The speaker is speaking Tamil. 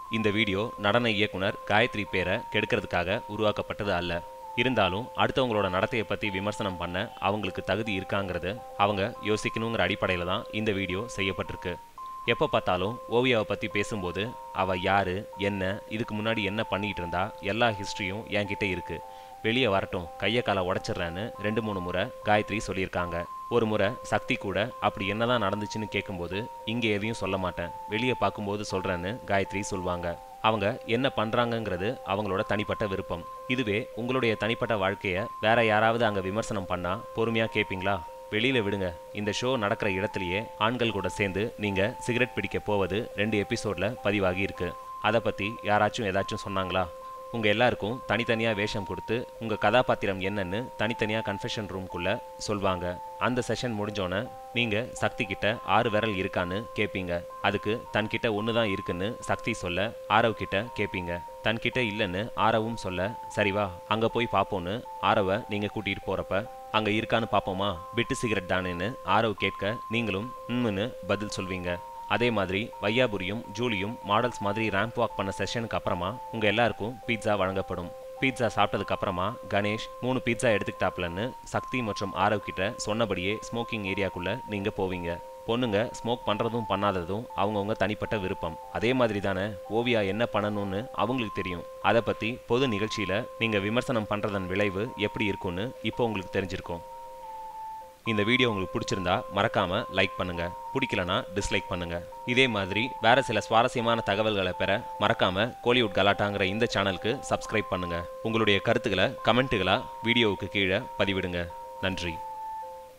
இந்த வீடியோ நடன இயக்குனர் காயத்ரி பேரை கெடுக்கிறதுக்காக உருவாக்கப்பட்டது அல்ல இருந்தாலும் அடுத்தவங்களோட நடத்தையை பற்றி விமர்சனம் பண்ண அவங்களுக்கு தகுதி இருக்காங்கிறது அவங்க யோசிக்கணுங்கிற அடிப்படையில் தான் இந்த வீடியோ செய்யப்பட்டிருக்கு எப்போ பார்த்தாலும் ஓவியாவை பற்றி பேசும்போது அவள் யார் என்ன இதுக்கு முன்னாடி என்ன பண்ணிக்கிட்டு இருந்தா எல்லா ஹிஸ்ட்ரியும் என்கிட்ட இருக்கு வெளியே வரட்டும் கையை காலை உடச்சிட்றேன்னு ரெண்டு மூணு முறை காயத்ரி சொல்லியிருக்காங்க ஒரு முறை சக்தி கூட அப்படி என்னதான் நடந்துச்சுன்னு கேட்கும்போது இங்கே எதையும் சொல்ல மாட்டேன் வெளியே பார்க்கும்போது சொல்கிறேன்னு காயத்ரி சொல்லுவாங்க அவங்க என்ன பண்ணுறாங்கங்கிறது அவங்களோட தனிப்பட்ட விருப்பம் இதுவே உங்களுடைய தனிப்பட்ட வாழ்க்கையை வேற யாராவது அங்கே விமர்சனம் பண்ணால் பொறுமையாக கேட்பீங்களா வெளியில விடுங்க இந்த ஷோ நடக்கிற இடத்துலயே ஆண்கள் கூட சேர்ந்து நீங்க சிகரெட் பிடிக்க போவது ரெண்டு எபிசோட்ல பதிவாகி இருக்கு அதை பத்தி யாராச்சும் ஏதாச்சும் சொன்னாங்களா உங்க எல்லாருக்கும் தனித்தனியா வேஷம் கொடுத்து உங்க கதாபாத்திரம் என்னன்னு தனித்தனியா கன்ஃபெஷன் ரூம்குள்ள சொல்வாங்க அந்த செஷன் முடிஞ்சோன்னே நீங்க சக்தி கிட்ட ஆறு விரல் இருக்கான்னு கேட்பீங்க அதுக்கு தன்கிட்ட ஒன்று தான் இருக்குன்னு சக்தி சொல்ல ஆரவ் கிட்ட கேட்பீங்க தன்கிட்ட இல்லைன்னு ஆரவும் சொல்ல சரிவா அங்க போய் பார்ப்போன்னு ஆரவை நீங்க கூட்டிட்டு போறப்ப அங்க இருக்கான்னு பாப்போமா பிட்டு சிகரெட் தானேன்னு ஆரவ் கேட்க நீங்களும் ம்னு பதில் சொல்வீங்க அதே மாதிரி வையாபுரியும் ஜூலியும் மாடல்ஸ் மாதிரி ரேம்ப் வாக் பண்ண செஷனுக்கு அப்புறமா உங்க எல்லாருக்கும் பீட்சா வழங்கப்படும் பீட்சா சாப்பிட்டதுக்கு அப்புறமா கணேஷ் மூணு பீட்சா எடுத்துக்கிட்டாப்லன்னு சக்தி மற்றும் ஆரவ் கிட்ட சொன்னபடியே ஸ்மோக்கிங் ஏரியாக்குள்ள நீங்க போவீங்க பொண்ணுங்க ஸ்மோக் பண்றதும் பண்ணாததும் அவங்கவுங்க தனிப்பட்ட விருப்பம் அதே மாதிரி தானே ஓவியா என்ன பண்ணணும்னு அவங்களுக்கு தெரியும் அதை பத்தி பொது நிகழ்ச்சியில நீங்க விமர்சனம் பண்றதன் விளைவு எப்படி இருக்கும்னு இப்போ உங்களுக்கு தெரிஞ்சிருக்கும் இந்த வீடியோ உங்களுக்கு பிடிச்சிருந்தா மறக்காம லைக் பண்ணுங்க பிடிக்கலனா டிஸ்லைக் பண்ணுங்க இதே மாதிரி வேற சில சுவாரஸ்யமான தகவல்களை பெற மறக்காம கோலிவுட் கலாட்டாங்கிற இந்த சேனலுக்கு சப்ஸ்கிரைப் பண்ணுங்க உங்களுடைய கருத்துக்களை கமெண்ட்டுகளா வீடியோவுக்கு கீழே பதிவிடுங்க நன்றி